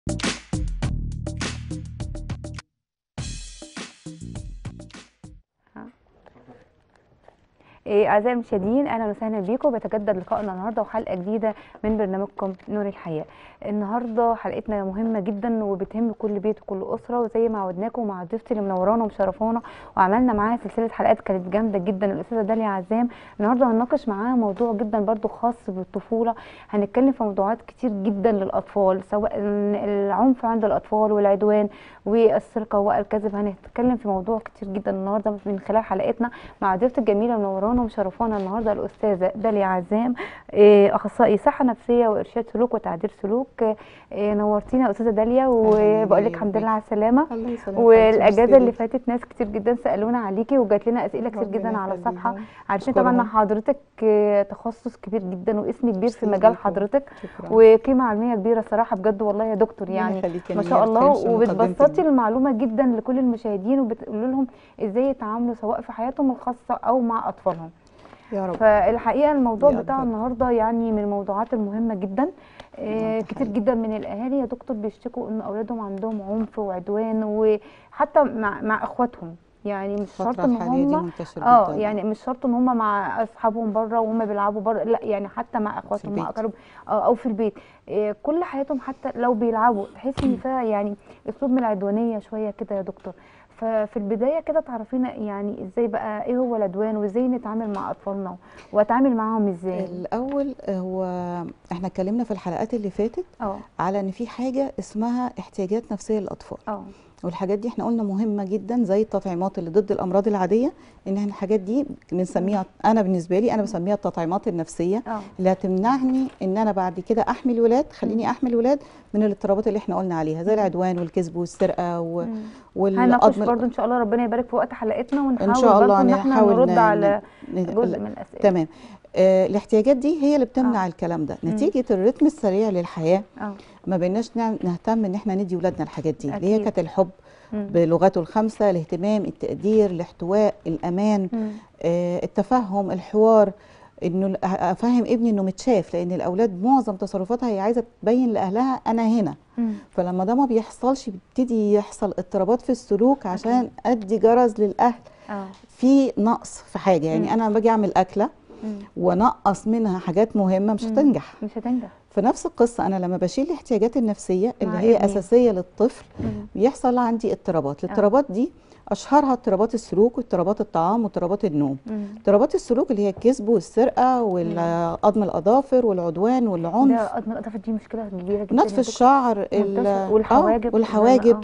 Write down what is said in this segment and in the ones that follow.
إيه، أعزائي المشاهدين أهلا وسهلا بيكم بيتجدد لقائنا النهارده وحلقة جديدة من برنامجكم نور الحياة. النهارده حلقتنا مهمة جدا وبتهم كل بيت وكل أسرة وزي ما عودناكم مع ضيفتي اللي منورانا ومشرفانا وعملنا معاها سلسلة حلقات كانت جامدة جدا الأستاذة داليا عزام، النهارده هنناقش معاها موضوع جدا برضو خاص بالطفولة، هنتكلم في موضوعات كتير جدا للأطفال سواء العنف عند الأطفال والعدوان والسرقة والكذب هنتكلم في موضوع كتير جدا النهارده من خلال حلقتنا مع ضيفتي الجميلة منورانا ومشرفانا النهارده الأستاذة داليا عزام إيه، أخصائي صحة نفسية وإرشاد سلوك وتعديل سلوك إيه، نورتينا يا أستاذة داليا وبقول لك الحمد لله على السلامة الله يسلمك والاجازه اللي فاتت ناس كتير جدا سالونا عليكي وجات لنا اسئله كتير ربنا جدا على الصفحه يخليهم. عارفين طبعا أشكرهم. حضرتك آه، تخصص كبير جدا واسم كبير في ميرسي مجال ليكم. حضرتك شكرا وقيمه علميه كبيره صراحه بجد والله يا دكتور ربنا يعني يخليك يا ما نيا، شاء الله تحرمش من مقدمتك وبتبسطي دي. المعلومه جدا لكل المشاهدين وبتقولوا لهم ازاي يتعاملوا سواء في حياتهم الخاصه او مع اطفالهم يا رب فالحقيقه الموضوع يقدر. بتاع النهارده يعني من الموضوعات المهمه جدا آه، ده كتير حقيقي. جدا من الاهالي يا دكتور بيشتكوا ان اولادهم عندهم عنف وعدوان وحتى مع مع اخواتهم يعني مش شرط الفترة ان الحالية دي هم منتشر اه جدا يعني مش شرط ان هم مع اصحابهم بره وهم بيلعبوا بره لا يعني حتى مع اخواتهم مع البيت. اقارب آه، او في البيت آه، كل حياتهم حتى لو بيلعبوا تحس ان فيها يعني اسلوب من العدوانيه شويه كده يا دكتور ففي البدايه كده تعرفينا يعني ازاي بقى ايه هو العدوان وازاي نتعامل مع اطفالنا واتعامل معاهم ازاي الأول هو احنا اتكلمنا في الحلقات اللي فاتت اه على ان في حاجة اسمها احتياجات نفسية للأطفال اه والحاجات دي احنا قلنا مهمة جدا زي التطعيمات اللي ضد الأمراض العادية ان احنا الحاجات دي بنسميها انا بالنسبة لي انا بسميها التطعيمات النفسية اه اللي هتمنعني ان انا بعد كده احمي الولاد خليني احمي الولاد من الاضطرابات اللي احنا قلنا عليها زي العدوان والكذب والسرقة و... مم. هنناقش والقضم برضو ان شاء الله ربنا يبارك في وقت حلقتنا ونحاول ان شاء الله برضو ان احنا هنحاول نرد ن- على ن- جزء من الاسئله تمام آه الاحتياجات دي هي اللي بتمنع آه. الكلام ده مم. نتيجه الريتم السريع للحياه اه ما بقيناش نع- نهتم ان احنا ندي ولادنا الحاجات دي اللي هي أكيد. كانت الحب مم. بلغاته الخمسه الاهتمام التقدير الاحتواء الامان مم. آه التفهم الحوار انه ال- افهم ابني انه متشاف لان الاولاد معظم تصرفاتها هي عايزه تبين لاهلها انا هنا مم. فلما ده ما بيحصلش بيبتدي يحصل اضطرابات في السلوك عشان ادي جرس للاهل اه في نقص في حاجه يعني مم. انا لما باجي اعمل اكله مم. ونقص منها حاجات مهمه مش مم. هتنجح مش هتنجح في نفس القصه انا لما بشيل الاحتياجات النفسيه اللي مع هي ابني. اساسيه للطفل مم. بيحصل عندي اضطرابات الاضطرابات دي اشهرها اضطرابات السلوك واضطرابات الطعام واضطرابات النوم مم. اضطرابات السلوك اللي هي الكذب والسرقه والقضم الاظافر والعدوان ده والعنف قدم الاضافه دي مشكله كبيره جدا نتف يا دكتور. الشعر ال- منتشر. آه، والحواجب والحواجب آه.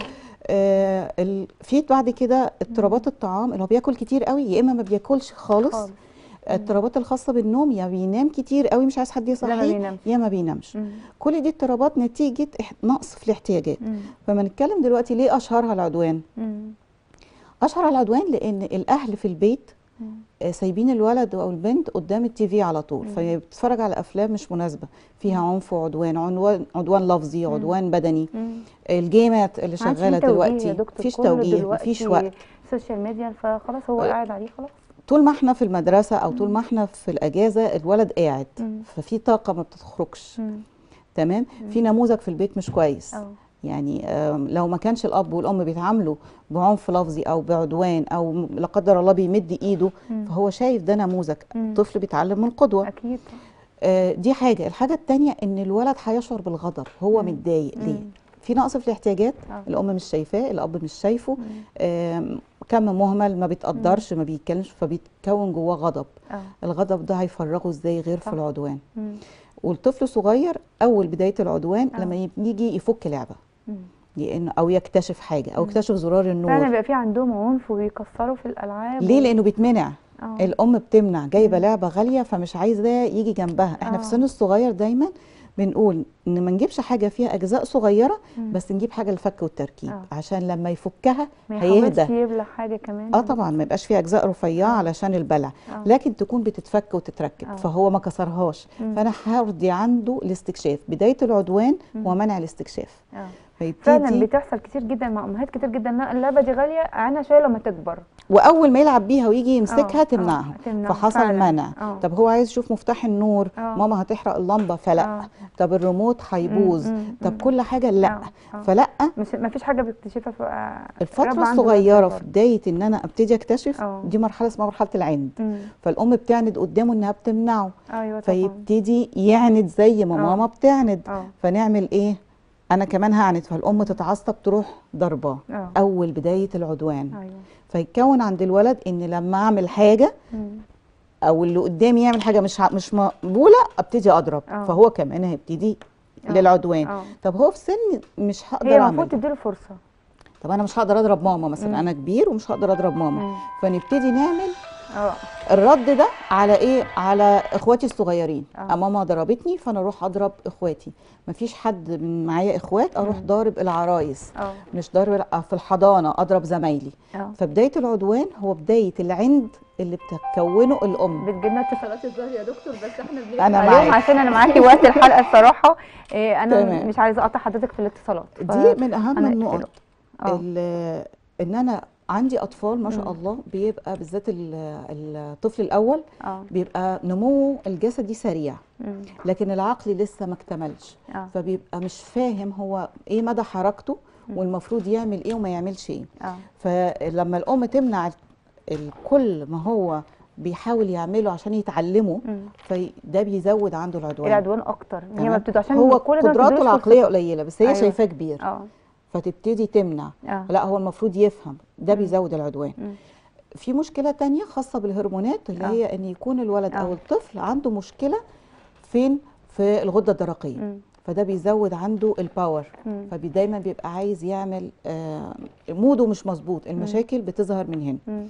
آه ال- في بعد كده اضطرابات الطعام اللي هو بياكل كتير قوي يا اما ما بياكلش خالص خالص الاضطرابات الخاصه بالنوم يا بينام كتير قوي مش عايز حد لا ما يصحيه بينامش يا ما بينامش مم. كل دي اضطرابات نتيجه إح- نقص في الاحتياجات مم. فما نتكلم دلوقتي ليه اشهرها العدوان مم. اشهر العدوان لان الاهل في البيت مم. آه، سايبين الولد او البنت قدام التي في على طول مم. فبتتفرج على افلام مش مناسبه فيها عنف وعدوان عنوان عدوان لفظي مم. عدوان بدني مم. الجيمات اللي ما عادش في شغاله توجيه يا دلوقتي دكتور مفيش كله توجيه دلوقتي مفيش وقت سوشيال ميديا فخلاص هو أه. قاعد عليه خلاص طول ما احنا في المدرسه او طول ما احنا في الاجازه الولد قاعد مم. ففي طاقه ما بتخرجش مم. تمام في نموذج في البيت مش كويس اه يعني آم، لو ما كانش الاب والام بيتعاملوا بعنف لفظي او بعدوان او م- لا قدر الله بيمد ايده مم. فهو شايف ده نموذج مم. طفل بيتعلم من قدوه اكيد آه، دي حاجه الحاجه الثانيه ان الولد هيشعر بالغضب هو مم. متضايق ليه مم. في نقص في الاحتياجات آه. الام مش شايفاه الاب مش شايفه مم. آم، كم مهمل ما بيتقدرش ما بيتكلمش فبيتكون جواه غضب اه الغضب ده هيفرغه ازاي غير صح. في العدوان مم. والطفل صغير اول بدايه العدوان آه. لما يجي يفك لعبه مم. لانه او يكتشف حاجه او مم. يكتشف زرار فعلا النور بيبقى في عندهم عنف وبيكسروا في الالعاب ليه و- لانه بيتمنع اه الام بتمنع جايبه مم. لعبه غاليه فمش عايزاه يجي جنبها احنا في آه. السن الصغير دايما بنقول ان ما نجيبش حاجه فيها اجزاء صغيره مم. بس نجيب حاجه للفك والتركيب آه. عشان لما يفكها ما يحاولش هيهدى يبلع حاجه كمان اه طبعا ما يبقاش فيها اجزاء رفيعه آه. علشان البلع آه. لكن تكون بتتفك وتتركب آه. فهو ما كسرهاش مم. فانا هرضي عنده الاستكشاف بدايه العدوان مم. ومنع الاستكشاف اه فيبتدي فعلا بتحصل كتير جدا مع امهات كتير جدا لا اللعبه دي غاليه عينها شويه لما تكبر واول ما يلعب بيها ويجي يمسكها آه، تمنعه آه، تمنعه فحصل فعلا. منع آه. طب هو عايز يشوف مفتاح النور آه. ماما هتحرق اللمبه فلا آه. طب الريموت هيبوظ مم، مم، طب مم. كل حاجه لا آه، آه. فلا مش ما فيش حاجه بتكتشفها في آه، الفتره رب عنده الصغيره وقت في بدايه ان انا ابتدي اكتشف اه. دي مرحله اسمها مرحله العند مم. فالام بتعند قدامه انها بتمنعه ايوه طبعا فيبتدي يعند زي ما اه. ماما بتعند اه فنعمل ايه انا كمان هعند فالام تتعصب تروح ضرباه اه اول بدايه العدوان ايوه فيتكون عند الولد ان لما اعمل حاجه مم. او اللي قدامي يعمل حاجه مش ع- مش مقبوله ابتدي اضرب اه. فهو كمان هيبتدي اه. للعدوان اه طب هو في سن مش هقدر هي اعمل المفروض ده. تديله فرصه طب انا مش هقدر اضرب ماما مثلا مم. انا كبير ومش هقدر اضرب ماما مم. فنبتدي نعمل اه الرد ده على ايه على اخواتي الصغيرين اه. آه. ماما ضربتني فانا اروح اضرب اخواتي مفيش حد من معايا اخوات اروح مم. ضارب العرايس اه مش ضارب لا، في الحضانه اضرب زمايلي اه فبدايه العدوان هو بدايه العند اللي بتكونه الام بتجيلنا اتصالات الظهر يا دكتور بس احنا بنقفل أنا عليهم معاك. عشان انا معاكي وقت الحلقه الصراحه إيه انا تمام. مش عايزه اقطع حضرتك في الاتصالات ف- دي من اهم أنا النقط اه ال- ان انا عندي اطفال ما شاء مم. الله بيبقى بالذات ال- الطفل الاول اه بيبقى نموه الجسدي سريع مم. لكن العقل لسه ما اكتملش اه فبيبقى مش فاهم هو ايه مدى حركته مم. والمفروض يعمل ايه وما يعملش ايه اه فلما الام تمنع الكل ما هو بيحاول يعمله عشان يتعلمه مم. فده بيزود عنده العدوان العدوان اكتر هي ما تمام؟ بتدو عشان هو كل ده ما قدراته بتدوش العقليه فرصة. قليله بس هي أيوة. شايفاه كبير اه فتبتدي تمنع اه لا هو المفروض يفهم ده مم. بيزود العدوان مم. في مشكله تانية خاصه بالهرمونات اللي آه. هي ان يكون الولد آه. او الطفل عنده مشكله فين في الغده الدرقيه مم. فده بيزود عنده الباور مم. فدايما بيبقى عايز يعمل آه، موده مش مظبوط المشاكل بتظهر من هنا مم.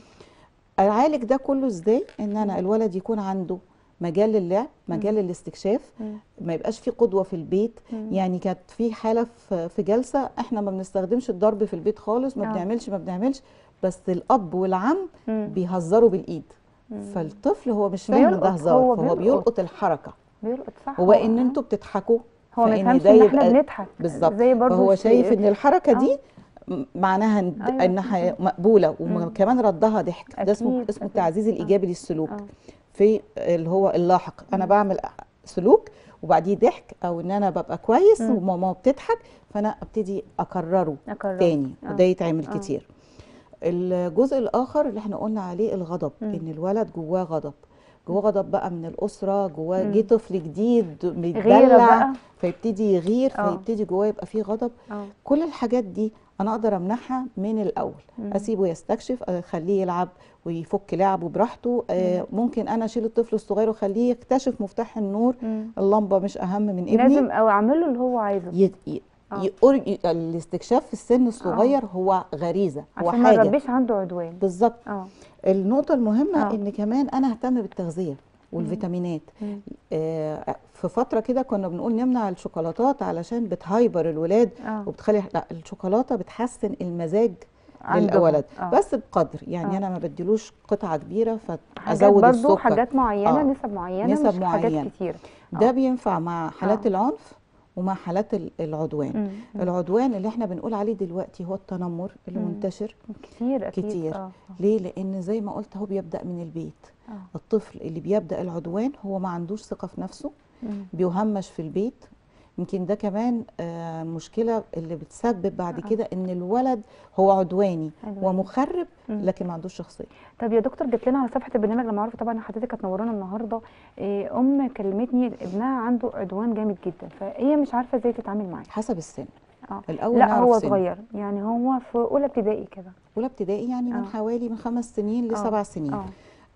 اعالج ده كله ازاي ان انا الولد يكون عنده مجال للعب مجال للاستكشاف مم. ما يبقاش في قدوه في البيت مم. يعني كانت في حاله في في جلسه احنا ما بنستخدمش الضرب في البيت خالص ما آه. بنعملش ما بنعملش بس الاب والعم مم. بيهزروا بالايد مم. فالطفل هو مش فاهم إن ده بيلقط، هزار هو فهو بيلقط. بيلقط الحركه بيلقط صح هو ان آه. انتوا بتضحكوا هو ما فإن يفهمش ده ان احنا يبقى- بنضحك بالظبط زي برضو فهو الشيء- شايف ان الحركه آه. دي م- معناها إن- أيوة. انها مقبوله مم. وكمان ردها ضحك ده اسمه أكيد، اسمه أكيد. التعزيز آه. الايجابي للسلوك اه في اللي هو اللاحق انا مم. بعمل سلوك وبعديه ضحك او ان انا ببقى كويس مم. وماما بتضحك فانا ابتدي اكرره اكرر تاني آه. وده يتعمل آه. كتير الجزء الاخر اللي احنا قلنا عليه الغضب مم. ان الولد جواه غضب جواه غضب بقى من الاسره جواه مم. جه طفل جديد غيره بيتدلع بقى فيبتدي يغير آه. فيبتدي جواه يبقى فيه غضب اه كل الحاجات دي انا اقدر امنعها من الاول مم. اسيبه يستكشف اخليه يلعب ويفك لعبه براحته آه ممكن انا اشيل الطفل الصغير واخليه يكتشف مفتاح النور مم. اللمبه مش اهم من ابني لازم او اعمل له اللي هو عايزه ي... ي... آه. يقر... ي... الاستكشاف في السن الصغير هو غريزه هو عشان ما حاجه نربيش عنده عدوان بالظبط اه النقطه المهمه آه. ان كمان انا اهتم بالتغذيه والفيتامينات مم. آه في فتره كده كنا بنقول نمنع الشوكولاتات علشان بتهايبر الولاد اه وبتخلي لا الشوكولاته بتحسن المزاج عندهم. للولد آه. بس بقدر يعني آه. انا ما بديلوش قطعه كبيره حاجات فازود برضو السكر حاجات معينه آه. نسب معينه نسب مش حاجات معينة. كتير ده آه. بينفع مع حالات آه. العنف ومع حالات ال- العدوان مم. مم. العدوان اللي احنا بنقول عليه دلوقتي هو التنمر اللي مم. منتشر كتير اكيد كتير. اه ليه لان زي ما قلت هو بيبدا من البيت اه الطفل اللي بيبدا العدوان هو ما عندوش ثقه في نفسه مم. بيهمش في البيت يمكن ده كمان آه، مشكله اللي بتسبب بعد آه. كده ان الولد هو عدواني عدواني. ومخرب مم. لكن ما عندوش شخصيه طب يا دكتور جبت لنا على صفحه البرنامج لما عرفت طبعا حضرتك هتنورانا النهارده إيه ام كلمتني ابنها عنده عدوان جامد جدا فهي مش عارفه ازاي تتعامل معاه حسب السن اه الاول لا نعرف هو سنه. صغير يعني هو في اولى ابتدائي كده اولى ابتدائي يعني من آه. حوالي من خمس سنين آه. لسبع سنين اه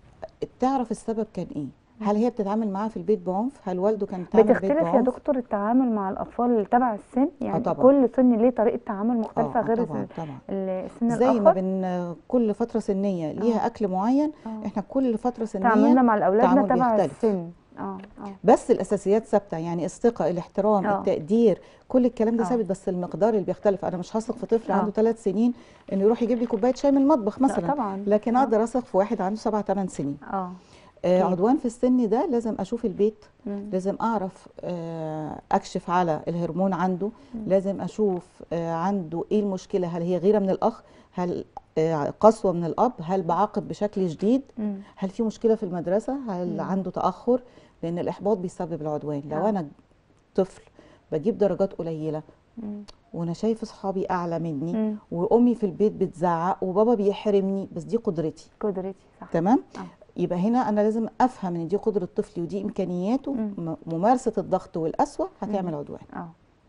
تعرف السبب كان ايه هل هي بتتعامل معاه في البيت بعنف هل والده كان بيتعامل في البيت بتختلف يا بعنف دكتور التعامل مع الاطفال اللي تبع السن يعني طبعا. كل سن ليه طريقه تعامل مختلفه آه، غير طبعا السن- طبعا السن زي ما الاخر بن كل فتره سنيه ليها آه. اكل معين آه. احنا كل فتره تعاملنا سنيه مع اولادنا تعامل تبع بيختلف. السن اه اه بس الاساسيات ثابته يعني الثقه الاحترام آه. التقدير كل الكلام ده آه. ثابت بس المقدار اللي بيختلف انا مش هثق في طفل آه. عنده ثلاث سنين انه يروح يجيب لي كوبايه شاي من المطبخ لا مثلا طبعا لكن آه. اقدر اثق في واحد عنده سبع ثمان سنين اه آه أكيد. عدوان في السن ده لازم اشوف البيت مم. لازم اعرف آه، اكشف على الهرمون عنده لازم اشوف آه، عنده ايه المشكله هل هي غيره من الاخ هل آه، قسوه من الاب هل بعاقب بشكل شديد مم. هل في مشكله في المدرسه هل مم. عنده تاخر لان الاحباط بيسبب العدوان لو آه. انا طفل بجيب درجات قليله مم. وانا شايف اصحابي اعلى مني مم. وامي في البيت بتزعق وبابا بيحرمني بس دي قدرتي قدرتي صح تمام آه. يبقى هنا انا لازم افهم ان دي قدره طفلي ودي امكانياته مم. م- ممارسه الضغط والقسوه هتعمل مم. عدوان اه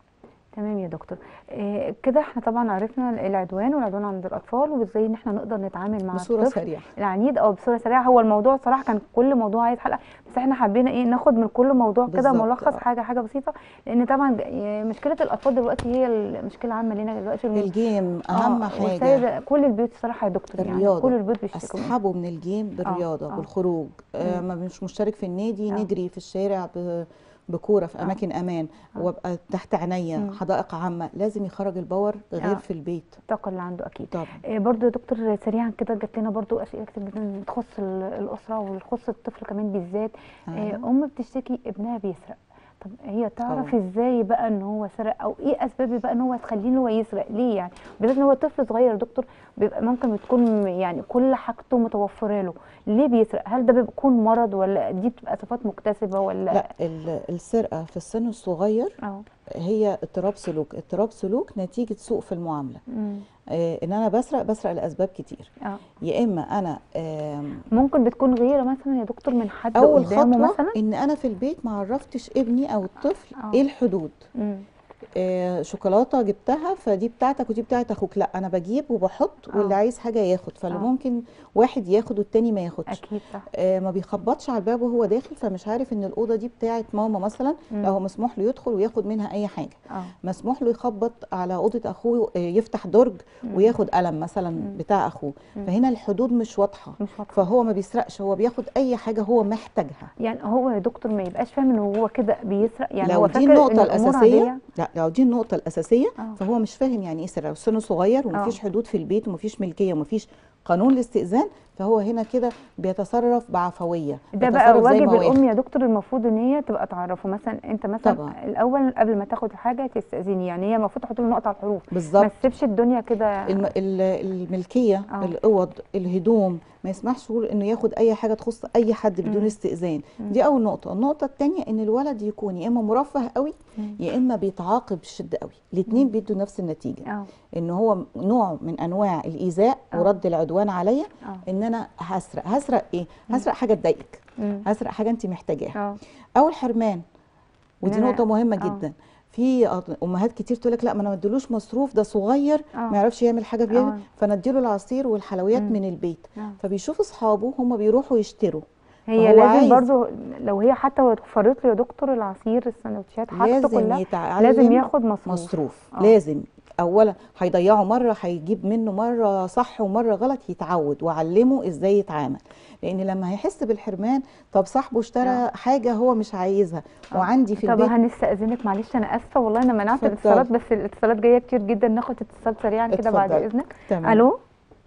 تمام يا دكتور إيه كده احنا طبعا عرفنا العدوان والعدوان عند الاطفال وازاي ان احنا نقدر نتعامل مع بصوره الطفل سريعه العنيد او بصوره سريعه هو الموضوع صراحه كان كل موضوع عايز حلقه بس احنا حبينا ايه ناخد من كل موضوع كده بالظبط، ملخص آه. حاجه حاجه بسيطه لان طبعا ج- إيه مشكله الاطفال دلوقتي هي المشكله عامه لنا دلوقتي الم- الجيم آه، اهم حاجه والسيدة كل البيوت صراحه يا دكتور يعني الرياضة. كل البيوت بيشتكوا منها. اسحبه من الجيم بالرياضه آه. بالخروج آه مم. ما مش مشترك في النادي آه. نجري في الشارع ب- بكوره في آه. اماكن امان آه. وابقى تحت عينيا مم. حدائق عامه لازم يخرج الباور غير آه. في البيت الطاقه اللي عنده اكيد طبعا إيه برضو يا دكتور سريعا كده جات لنا برضو اسئله كتير جدا بتخص ال- الاسره وتخص الطفل كمان بالذات إيه أيوة. ام بتشتكي ابنها بيسرق طب هي تعرف آه. ازاي بقى ان هو سرق او ايه اسباب بقى ان هو تخليه ان هو يسرق ليه يعني بالذات ان هو طفل صغير يا دكتور بيبقى ممكن بتكون يعني كل حاجته متوفره له ليه بيسرق هل ده بيكون مرض ولا دي بتبقى صفات مكتسبه ولا لا ال- السرقه في السن الصغير اه هي اضطراب سلوك اضطراب سلوك نتيجه سوء في المعامله أمم، آه ان انا بسرق بسرق لاسباب كتير اه يا اما انا آم، ممكن بتكون غيره مثلا يا دكتور من حد اول قدامه خطوه مثلا ان انا في البيت ما عرفتش ابني او الطفل آه. ايه الحدود أمم، آه، شوكولاته جبتها فدي بتاعتك ودي بتاعت اخوك لا انا بجيب وبحط آه. واللي عايز حاجه ياخد فاللي آه. ممكن واحد ياخد والتاني ما ياخدش اكيد صح آه، ما بيخبطش على الباب وهو داخل فمش عارف ان الاوضه دي بتاعت ماما مثلا مم. لا هو مسموح له يدخل وياخد منها اي حاجه اه مسموح له يخبط على اوضه اخوه آه، يفتح درج مم. وياخد قلم مثلا مم. بتاع اخوه مم. فهنا الحدود مش واضحه مش واضحه فهو ما بيسرقش هو بياخد اي حاجه هو محتاجها يعني هو يا دكتور ما يبقاش فاهم ان هو كده بيسرق يعني لو هو دي فاكر النقطة ان الامور الأساسية عاديه لا لو دي النقطة الأساسية آه. فهو مش فاهم يعني إيه سرقة سنه صغير ومفيش آه. حدود في البيت ومفيش ملكية ومفيش قانون الاستئذان فهو هنا كده بيتصرف بعفوية ده بقى بيتصرف زي واجب ما هو الام ياخد. يا دكتور المفروض ان هي تبقى تعرفه مثلا انت مثلا طبعا. الاول قبل ما تاخد حاجه تستاذني يعني هي المفروض تحط له نقطه على الحروف ما بالظبط تسيبش الدنيا كده الم... ال- الملكية آه. الأوض الهدوم ما يسمحش يقول إنه ياخد أي حاجة تخص أي حد بدون مم. استئذان مم. دي أول نقطة النقطة التانية إن الولد يكون يا إما مرفه قوي مم. يا إما بيتعاقب بشدة قوي الاتنين بيدوا نفس النتيجة اه ان هو نوع من انواع الايذاء آه. ورد العدوان عليا اه ان انا هسرق هسرق ايه هسرق حاجه تضايقك مم. هسرق حاجه انت محتاجاها اه او الحرمان ودي إن أنا- نقطه مهمه آه. جدا في أط- امهات كتير تقول لك لا ما انا ما اديلوش مصروف ده صغير آه. ما يعرفش يعمل حاجه آه. بيها فنديله العصير والحلويات مم. من البيت آه. فبيشوف اصحابه هم بيروحوا يشتروا هي فهو لازم عايز- برضو لو هي حتى وفرت له يا دكتور العصير السندوتشات حاجته لازم كلها يتعلم لازم ياخد مصروف مصروف آه. لازم اولا هيضيعه مره هيجيب منه مره صح ومره غلط يتعود وعلمه ازاي يتعامل لان لما هيحس بالحرمان طب صاحبه اشترى آه. حاجه هو مش عايزها آه. وعندي في طب البيت هنستأذنك معلش انا اسفه والله انا منعت اتفضل. الاتصالات بس الاتصالات جايه كتير جدا ناخد اتصال سريعا كده بعد اتفضل. اذنك تمام الو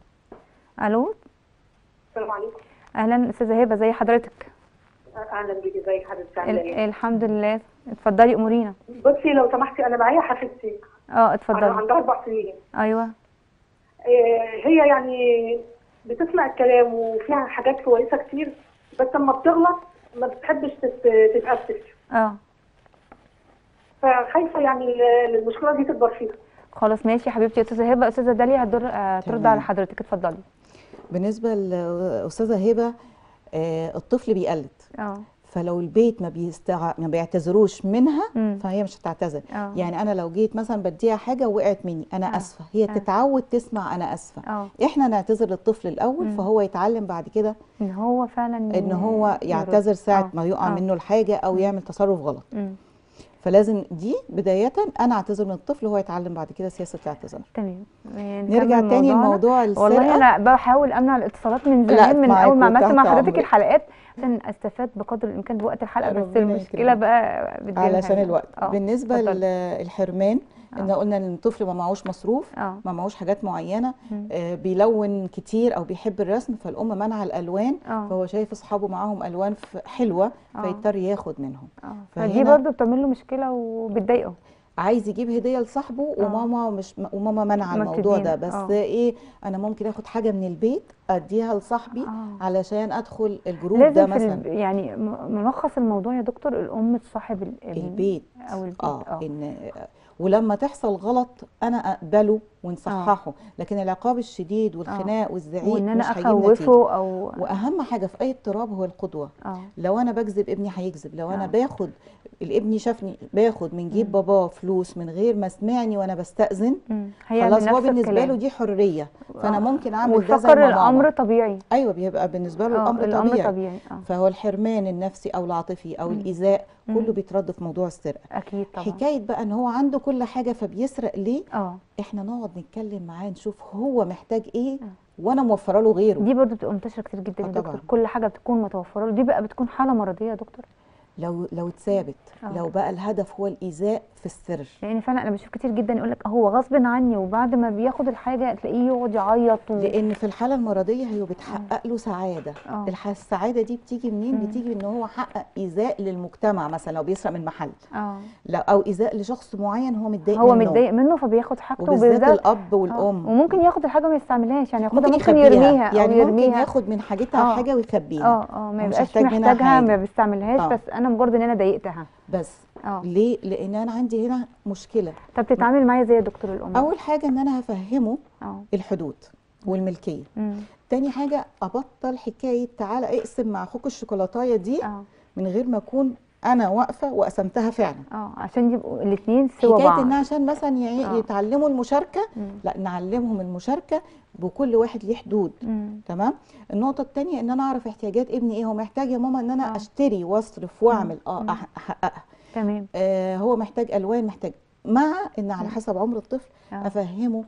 الو السلام عليكم اهلا استاذه هبه زي حضرتك اهلا بيكي ازيك حضرتك عامله ال- ايه الحمد لله اتفضلي امورينا بصي لو سمحتي انا معايا حفيدتي اه انا اتفضلي عندها اربع سنين ايوه إيه، هي يعني بتسمع الكلام وفيها حاجات كويسه كتير بس لما بتغلط ما بتحبش تت- تتأسف اه فخايفه يعني ال- المشكله دي تكبر فيها خلاص ماشي يا حبيبتي يا استاذه هبه استاذه داليا هتدر آه، ترد تمام. على حضرتك اتفضلي بالنسبه لاستاذه هبه آه، الطفل بيقلد اه فلو البيت ما بيستع... ما بيعتذروش منها مم. فهي مش هتعتذر اه يعني انا لو جيت مثلا بديها حاجه وقعت مني انا آه. اسفه هي آه. تتعود تسمع انا اسفه اه احنا نعتذر للطفل الاول مم. فهو يتعلم بعد كده ان هو فعلا ان هو يرد. يعتذر ساعه آه. ما يقع آه. منه الحاجه او مم. يعمل تصرف غلط مم. فلازم دي بدايه انا اعتذر من الطفل وهو يتعلم بعد كده سياسه الاعتذار تمام نرجع نكمل تاني موضوعنا. لموضوع والله السرقه انا بحاول امنع الاتصالات من لا، زمان من معاك اول ما عملت مع وتحت حضرتك أمرك. الحلقات عشان استفاد بقدر الامكان بوقت الحلقه بس ربنا المشكله يكرمك. بقى بتجيلها علشان يعني. الوقت آه، بالنسبه اتفضلي. للحرمان ان آه. قلنا ان الطفل ما معهوش مصروف اه ما معهوش حاجات معينه مم. آه، بيلون كتير او بيحب الرسم فالام منع الالوان اه فهو شايف اصحابه معاهم الوان ف- حلوه آه. فيضطر ياخد منهم اه فدي فهنا- برضو بتعمل له مشكله وبتضايقه عايز يجيب هديه لصاحبه آه. وماما مش وماما منع ما الموضوع ده بتدينا، بس آه. ايه انا ممكن اخد حاجه من البيت اديها لصاحبي آه. علشان ادخل الجروب ده لازم في مثلا الب... يعني م- ملخص الموضوع يا دكتور الام تصاحب ال- ال- البيت او البيت اه اه ان ولما تحصل غلط انا اقبله ونصححه لكن العقاب الشديد والخناق والزعيق وان انا مش هيجيب نتيجه اخوفه او واهم حاجه في اي اضطراب هو القدوه اه لو انا بكذب ابني هيكذب لو انا آه. باخد الابني شافني باخد من جيب مم. باباه فلوس من غير ما سمعني وانا بستأذن مم. هيعمل خلاص هو نفس بالنسبه الكلام. له دي حريه فانا آه. ممكن اعمل ده زي ويفكر ما الامر ماما طبيعي ايوه بيبقى بالنسبه له اه الامر الامر طبيعي طبيعي اه فهو الحرمان النفسي او العاطفي او مم. الايذاء مم. كله بيترد في موضوع السرقه اكيد طبعا حكايه بقى ان هو عنده كل حاجه فبيسرق ليه اه احنا نقعد نتكلم معاه نشوف هو محتاج ايه آه. وانا موفره له غيره دي برضو بتبقى منتشره كتير جدا آه يا دكتور طبعاً. كل حاجه بتكون متوفره له دي بقى بتكون حاله مرضيه يا دكتور لو لو اتثابت آه. لو بقى الهدف هو الايذاء في السر لان فعلا انا بشوف كتير جدا يقول لك هو غصب عني وبعد ما بياخد الحاجه تلاقيه يقعد يعيط و... لان في الحاله المرضيه هي بتحقق له سعاده آه. الح- السعاده دي بتيجي منين مم. بتيجي ان هو حقق ايذاء للمجتمع مثلا لو بيسرق من محل اه لا او ايذاء لشخص معين هو متضايق هو منه متضايق منه فبياخد حاجته وبالذات وبالذات الاب آه. والام وممكن ياخد الحاجه ما يستعملهاش يعني ياخدها ممكن ممكن يخبيها يرميها يعني او ممكن يرميها ياخد من حاجتها آه. حاجه ويخبيها اه اه ما هو مش يبقاش محتاج منها محتاجها ما حاجة. بيستعملهاش آه. بس انا مجرد ان انا ضايقتها بس اه ليه لان انا عندي هنا مشكله طب تتعامل معايا زي يا دكتور الام اول حاجه ان انا هفهمه اه الحدود والملكيه أمم. تاني حاجه ابطل حكايه تعالى اقسم مع اخوك الشوكولاتايه دي اه من غير ما اكون انا واقفه وقسمتها فعلا اه عشان يبقوا الاثنين سوا حكايه بعض ان عشان مثلا يعي- آه. يتعلموا المشاركه مم. لا نعلمهم المشاركه بكل واحد ليه حدود مم. تمام النقطه الثانيه ان انا اعرف احتياجات ابني ايه هو محتاج يا ماما ان انا آه. اشتري واصرف واعمل اه مم. أح- احققها تمام آه هو محتاج الوان محتاج مع ان على مم. حسب عمر الطفل آه. افهمه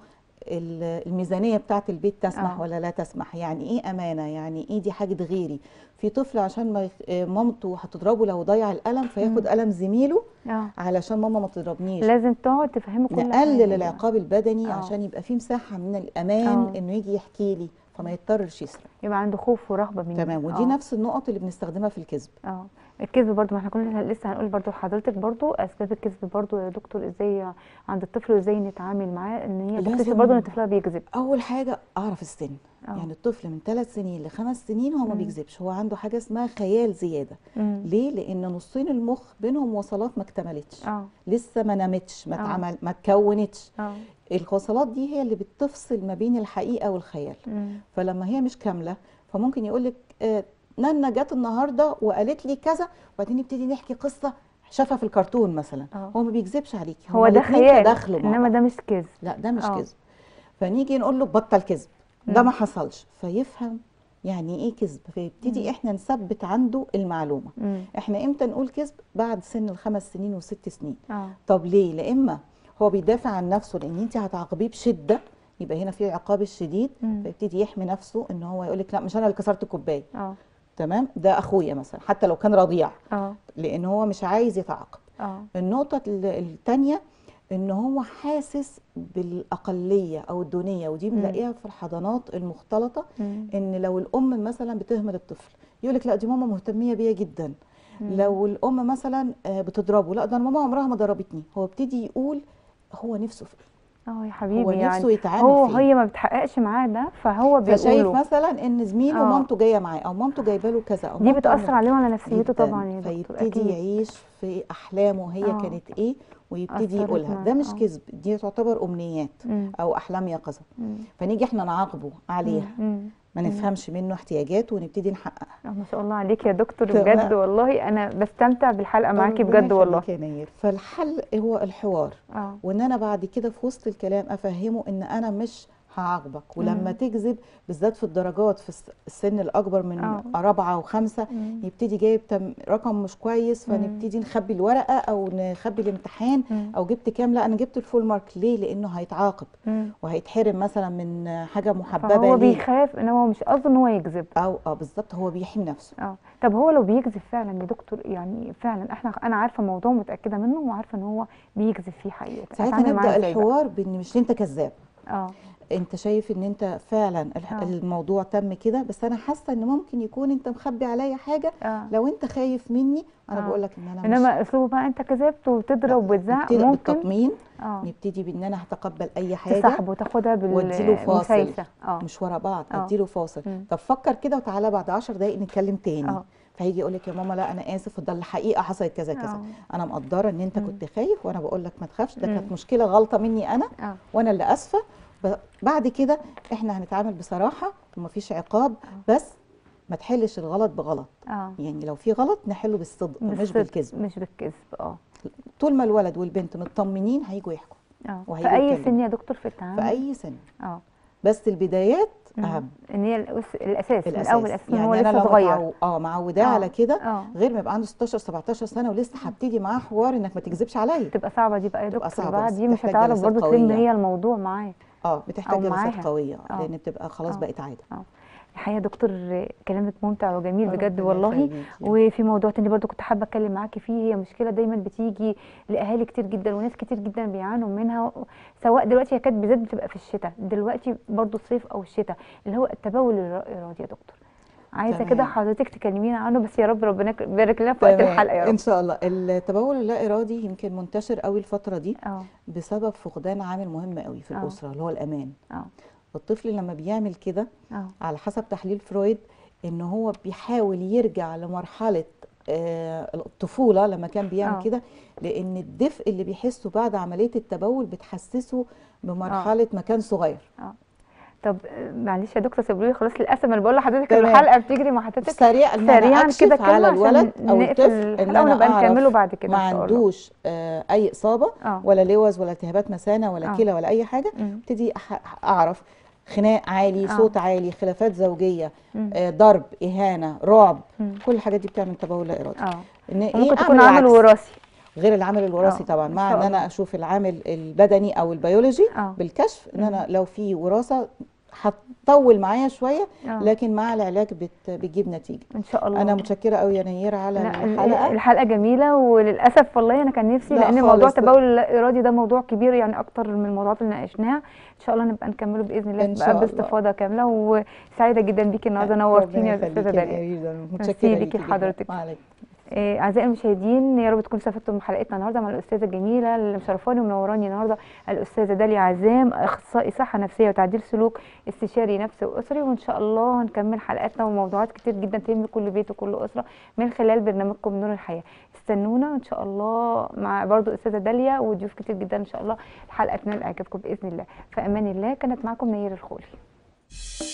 ال- الميزانيه بتاعه البيت تسمح آه. ولا لا تسمح يعني ايه امانه يعني ايه دي حاجه غيري في طفل عشان ما يخ- آه، مامته هتضربه لو ضيع القلم فياخد مم. قلم زميله اه علشان ماما ما تضربنيش لازم تقعد تفهمه كل حاجه نقلل العقاب البدني آه. عشان يبقى في مساحه من الامان آه. انه يجي يحكي لي فما يضطرش يسرق يبقى عنده خوف ورهبه مني تمام ودي آه. نفس النقط اللي بنستخدمها في الكذب اه الكذب برضو ما احنا كنا لسه هنقول برضو لحضرتك برضو اسباب الكذب برضو يا دكتور ازاي عند الطفل وازاي نتعامل معاه ان هي تكتشف لازم- برضو ان الطفل بيكذب اول حاجه اعرف السن آه. يعني الطفل من ثلاث سنين لخمس سنين هو ما مم. بيكذبش هو عنده حاجه اسمها خيال زياده مم. ليه لان نصين المخ بينهم وصلات ما اكتملتش اه لسه ما نامتش ما آه. اتعمل ما اتكونتش اه الوصلات دي هي اللي بتفصل ما بين الحقيقه والخيال مم. فلما هي مش كامله فممكن يقول لك آه نانا جت النهارده وقالت لي كذا وبعدين نبتدي نحكي قصه شافها في الكرتون مثلا آه. هو ما بيكذبش عليكي هو هما ده الاتنين خيال تداخلوا مع انما بعض. ده مش كذب لا ده مش آه. كذب فنيجي نقول له بطل كذب ده مم. ما حصلش فيفهم يعني ايه كذب فيبتدي مم. احنا نثبت عنده المعلومه مم. احنا امتى نقول كذب بعد سن الخمس سنين وست سنين اه طب ليه لا اما هو بيدافع عن نفسه لان انت هتعاقبيه بشده يبقى هنا في العقاب الشديد مم. فيبتدي يحمي نفسه ان هو يقول لك لا مش انا اللي كسرت الكوبايه اه تمام ده اخويا مثلا حتى لو كان رضيع اه لان هو مش عايز يتعاقب اه النقطة الثانية ان هو حاسس بالاقليه او الدونيه ودي مم. بنلاقيها في الحضانات المختلطه مم. ان لو الام مثلا بتهمل الطفل يقول لك لا دي ماما مهتميه بيا جدا مم. لو الام مثلا آه، بتضربه لا ده أنا ماما عمرها ما ضربتني هو ابتدي يقول هو نفسه في إيه؟ اه يا حبيبي هو يعني نفسه يتعامل هو فيه هي ما بتحققش معاه ده فهو فشايف بيقوله مثلا ان زميله آه. مامته جايه معاه او مامته جايبه له كذا او دي مامته بتأثر عملت عليه وعلى نفسيته جداً. طبعا يا دكتور فيبتدي اكيد يعيش في احلامه هي آه. كانت ايه ويبتدي أثرت يقولها معاه، ده مش آه. كذب دي تعتبر امنيات مم. او احلام يقظه مم. فنيجي احنا نعاقبه عليها مم. ما نفهمش منه احتياجاته ونبتدي نحققها آه، ما شاء الله عليك يا دكتور تمام. بجد والله انا بستمتع بالحلقه معاكي ربنا بجد والله يخليك يا نير فالحل هو الحوار اه وان انا بعد كده في وسط الكلام افهمه ان انا مش هعاقبك ولما مم. تكذب بالذات في الدرجات في الس- السن الاكبر من آه. رابعه وخمسه مم. يبتدي جايب تم رقم مش كويس مم. فنبتدي نخبي الورقه او نخبي الامتحان مم. او جبت كام لا انا جبت الفول مارك ليه لانه هيتعاقب مم. وهيتحرم مثلا من حاجه محببه فهو ليه بيخاف ان هو مش قصده ان هو يكذب او اه بالظبط هو بيحمي نفسه اه طب هو لو بيكذب فعلا يا دكتور يعني فعلا احنا انا عارفه موضوع متاكده منه وعارفه ان هو بيكذب فيه حقيقه ساعتها أتعامل معاه نبدا إزاي بقى؟ الحوار بان مش انت كذاب اه انت شايف ان انت فعلا الح- آه. الموضوع تم كده بس انا حاسه ان ممكن يكون انت مخبي عليا حاجه اه لو انت خايف مني انا آه. بقول لك ان انا مش انما اسلوبه بقى انت كذبت وتضرب وتزعق نبتدي ممكن بالتطمين اه نبتدي بان انا هتقبل اي حاجه تصاحبه تاخدها واديله فاصل بالمسايسه اه مش ورا بعض آه. اديله فاصل مم. طب فكر كده وتعالى بعد 10 دقايق نتكلم تاني اه فهيجي يقول لك يا ماما لا انا اسف وده الحقيقه حصلت كذا كذا آه. انا مقدره ان انت مم. كنت خايف وانا بقول لك ما تخافش ده مم. كانت مشكله غلطه مني انا اه وانا اللي اسفه ب- بعد كده احنا هنتعامل بصراحه ومفيش عقاب بس ما تحلش الغلط بغلط اه يعني لو في غلط نحله بالصدق مش بالصدق، بالكذب مش بالكذب اه طول ما الولد والبنت مطمنين هيجوا يحكوا اه في وهيجوا اي يتكلموا. سن يا دكتور في التعامل في اي سن اه بس البدايات مم. اهم ان هي الأس... الاساس من الاساس اول الاساس من هو يعني انا لسه لو صغير متعو... اه معوداه آه. على كده اه غير ما يبقى عنده 16 17 سنه ولسه هبتدي معاه حوار انك ما تكذبش عليا تبقى صعبه دي بقى يا تبقى دكتور صعبة، بقى بس دي مش بتحتاج هتعرف جلسات برضه تلم قوية. هي الموضوع معاه اه بتحتاج أو جلسات معاها. قويه آه. لان بتبقى خلاص آه. بقت عاده الحقيقه يا دكتور كلامك ممتع وجميل بجد ربنا والله يخليكي. وفي موضوع تاني برضو كنت حابه اتكلم معاكي فيه هي مشكله دايما بتيجي لاهالي كتير جدا وناس كتير جدا بيعانوا منها سواء دلوقتي هي كانت بالذات بتبقى في الشتاء دلوقتي برضو الصيف او الشتاء اللي هو التبول الارادي يا دكتور عايزه تمام. كده حضرتك تكلمينا عنه بس يا رب ربنا يبارك لنا في وقت تمام. الحلقه يا ان رب شاء الله التبول اللا ارادي يمكن منتشر قوي الفتره دي اه بسبب فقدان عامل مهم قوي في آه. الاسره اللي هو الامان اه الطفل لما بيعمل كده اه على حسب تحليل فرويد ان هو بيحاول يرجع لمرحله آه، الطفوله لما كان بيعمل آه. كده لان الدفء اللي بيحسه بعد عمليه التبول بتحسسه بمرحله مكان صغير طب آه، معلش يا دكتور سيبولي خلاص للاسف انا بقول لحضرتك تمام. الحلقه بتجري مع حضرتك سريع ان انا سريعا اكشف كده كلمه على عشان الولد او نقفل الطفل ان الحلقه انا ونبقى نكمله اعرف بعد كده ما ان شاء الله عندوش آه، اي اصابه اه ولا لوز ولا التهابات مثانه ولا آه. كلى ولا اي حاجه مم. ابتدي أح- اعرف خناق عالي آه. صوت عالي خلافات زوجيه مم. آه، ضرب اهانه رعب مم. كل الحاجات دي بتعمل تبول لا ارادي اه ان ايه وممكن أعمل تكون عامل العكس. وراثي غير العامل الوراثي آه، طبعا إن مع شاء ان انا الله. اشوف العامل البدني او البيولوجي اه بالكشف ان مم. انا لو في وراثه هتطول معايا شويه آه. لكن مع العلاج بت بتجيب نتيجه ان شاء الله انا متشكره قوي يا نيره على لا ال- الحلقه الحلقه جميله وللاسف والله انا كان نفسي لا لان موضوع خالص. التبول اللا ارادي ده موضوع كبير يعني اكتر من الموضوعات اللي ناقشناها ان شاء الله نبقى نكمله باذن الله إن بقى شاء الله. باستفاضه كامله وسعيده جدا بيكي النهارده نورتيني يا استاذه داليا داليا ميرسي متشكره ليكي ليكي جداً. لحضرتك. معلش. آه، اعزائي المشاهدين يا رب تكونوا استفدتوا من حلقتنا النهارده مع الاستاذه الجميله اللي مشرفاني ومنوراني النهارده الاستاذه داليا عزام اخصائي صحه نفسيه وتعديل سلوك استشاري نفسي واسري وان شاء الله هنكمل حلقاتنا وموضوعات كتير جدا تهم كل بيت وكل اسره من خلال برنامجكم نور الحياه استنونا ان شاء الله مع برضو استاذه داليا وضيوف كتير جدا ان شاء الله الحلقه تنال اعجابكم باذن الله في امان الله كانت معكم نير الخولي